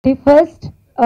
First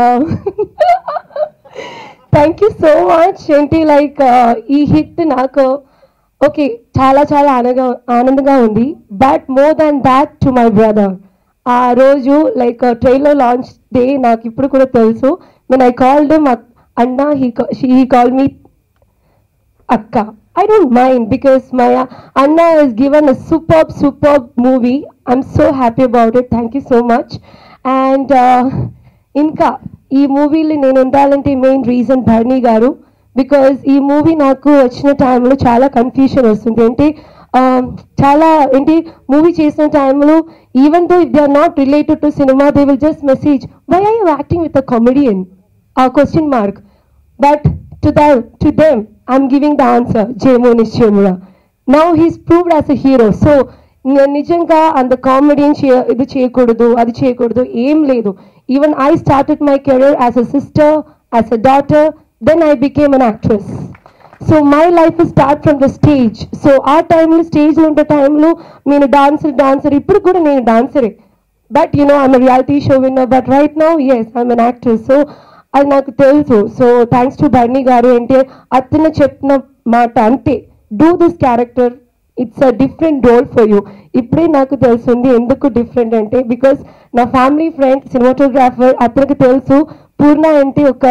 thank you so much ఏంటి like ఈ hit నాకు ఓకే చాలా చాలా ఆనందంగా ఆనందంగా ఉంది but more than that to my brother ఆ రోజు లైక్ ట్రైలర్ లాంచ్ డే నాకు ఇప్పుడు కూడా తెలుసు నేను ఐ కాల్డ్ అన్న హీ హీ కాల్ మీ అక్క I don't mind because my అన్న is given a super super movie I'm so happy about it thank you so much and ఇంకా ఈ మూవీలో నేను ఉండాలంటే మెయిన్ రీజన్ భరణి గారు బికాజ్ ఈ మూవీ నాకు వచ్చిన టైంలో చాలా కన్ఫ్యూషన్ వస్తుంది అంటే um, చాలా ఏంటి మూవీ చేసిన టైంలో even though if they are not related to cinema they will just message why are you acting with a comedian uh question mark But to them, to them, I'm giving the answer, Jemo Nishimura. Now he's proved as a hero. So ని- నిజంగా అంత comedy ఇది చేయకూడదు అది చేయకూడదు ఏం లేదు even I started my career as a sister as a daughter then I became an actress so my life start from the stage so ఆ టైంలో స్టేజ్లో ఉండే టైంలో నేను డాన్సర్ డాన్సర్ ఇప్పుడు కూడా నేను డాన్సరే but you know I'm reality show winner but right now yes I'm an actress so అది నాకు తెలుసు సో థ్యాంక్స్ టు బర్నీ గారు అంటే అతను చెప్పిన మాట అంతే do this character it's a different role for you ఇప్పుడే నాకు తెలుస్తుంది ఎందుకు డిఫరెంట్ అంటే బికాస్ నా ఫ్యామిలీ ఫ్రెండ్ సినిమాటోగ్రాఫర్ అతనికి తెలుసు పూర్ణ అంటే ఒక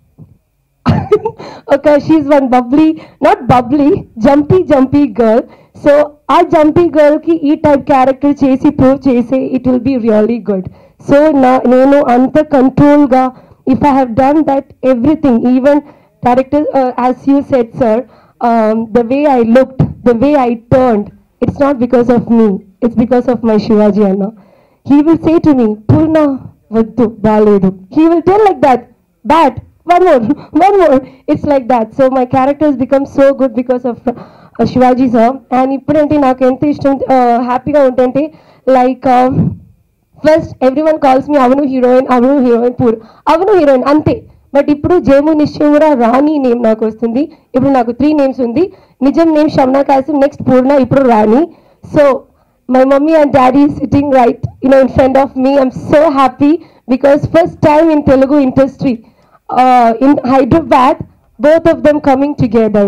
ఒక she one bubbly not bubbly jumpy jumpy girl so ఆ జంపీ గర్ల్ కి ఈ టైప్ క్యారెక్టర్ చేసి ప్రూవ్ చేసి it will be really good so నా నేను అంత కంట్రోల్ గా if I have done that everything even character as you set sir the way I looked the way I turned it's not because of me it's because of my Shivaji అన్న he will say to మీ పూర్ణ వద్దు బాగాలేదు he will tell like that bad one more, one more. It's like that. So my characters become so good because of uh, Shivaji sir. And ఇప్పుడంటే నాకు ఎంత ఇష్టం హ్యాపీగా ఉంటుంటే like first everyone calls me అవును heroine అవును heroine పూర్ అవును హీరోయిన్ అంతే బట్ ఇప్పుడు జేము నిశ్చయం కూడా రాణి నేమ్ నాకు వస్తుంది ఇప్పుడు నాకు త్రీ నేమ్స్ ఉంది నిజం నేమ్ షమ్నా కాసిం నెక్స్ట్ పూర్ణ ఇప్పుడు Rani so my mummy and daddy is sitting right you know in front of me i'm so happy because first time in telugu industry uh, in hyderabad both of them coming together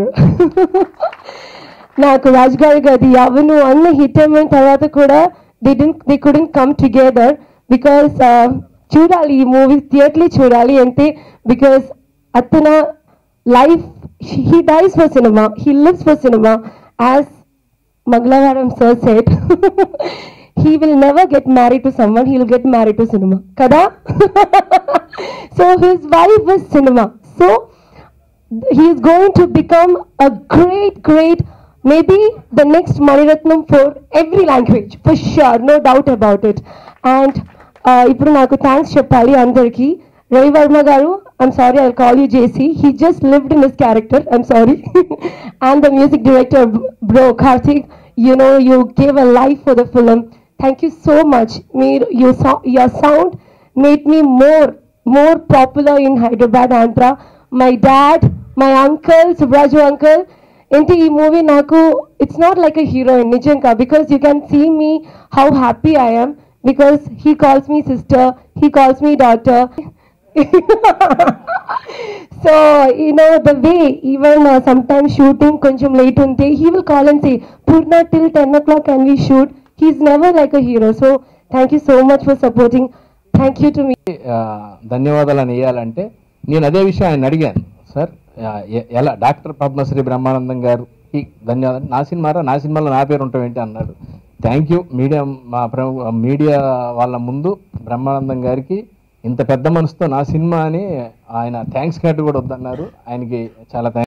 నాకు రాజ్ గారి గది అవును అన్న hit అయిన తర్వాత కూడా they డి they couldn't come together because చూడాలి ఈ మూవీ థియేటర్లీ చూడాలి అంటే బికాస్ అతను life he dies for cinema he lives for cinema as Mangalavaram sir said, he will never get married to someone, he will get married to cinema. Kada? so his wife is cinema. So he is going to become a great, great, maybe the next Maniratnam for every language, for sure, no doubt about it. And uh, ఇప్పుడు నాకు thanks చెప్పాలి అందరికీ Ravi Varma garu I'm sorry I call you JC he just lived in his character I'm sorry and the music director bro Karthik you know you gave a life for the film thank you so much మీరు you your sound made me more more popular in Hyderabad Andhra my dad my uncle Subraju uncle ఏంటి ఈ movie నాకు it's not like a heroine నిజంగా because you can see me how happy I am because he calls me sister, he calls me daughter. so, you know, the way even uh, sometimes shooting కొంచెం late ఉంటే he will call and say, Purna till 10 o'clock can we shoot? He's never like a hero. So, thank you so much for supporting. Thank you to me. ఆ, ధన్యవాదాలని వేయాలంటే నేను అదే విషయం ఆయన అడిగాను sir ఆ, ఎ- ఎలా డాక్టర్ పద్మశ్రీ బ్రహ్మానందం గారు ధన్యవాదాలు నా సినిమారా నా సినిమాలో నా పేరు ఉంటాం ఏంటి అన్నాడు థ్యాంక్ యూ మీడియా మా ప్రముఖ మీడియా వాళ్ళ ముందు బ్రహ్మానందం గారికి ఇంత పెద్ద మనసుతో నా సినిమా అని ఆయన థ్యాంక్స్ కార్డు కూడా వద్దన్నారు ఆయనకి చాలా థ్యాంక్స్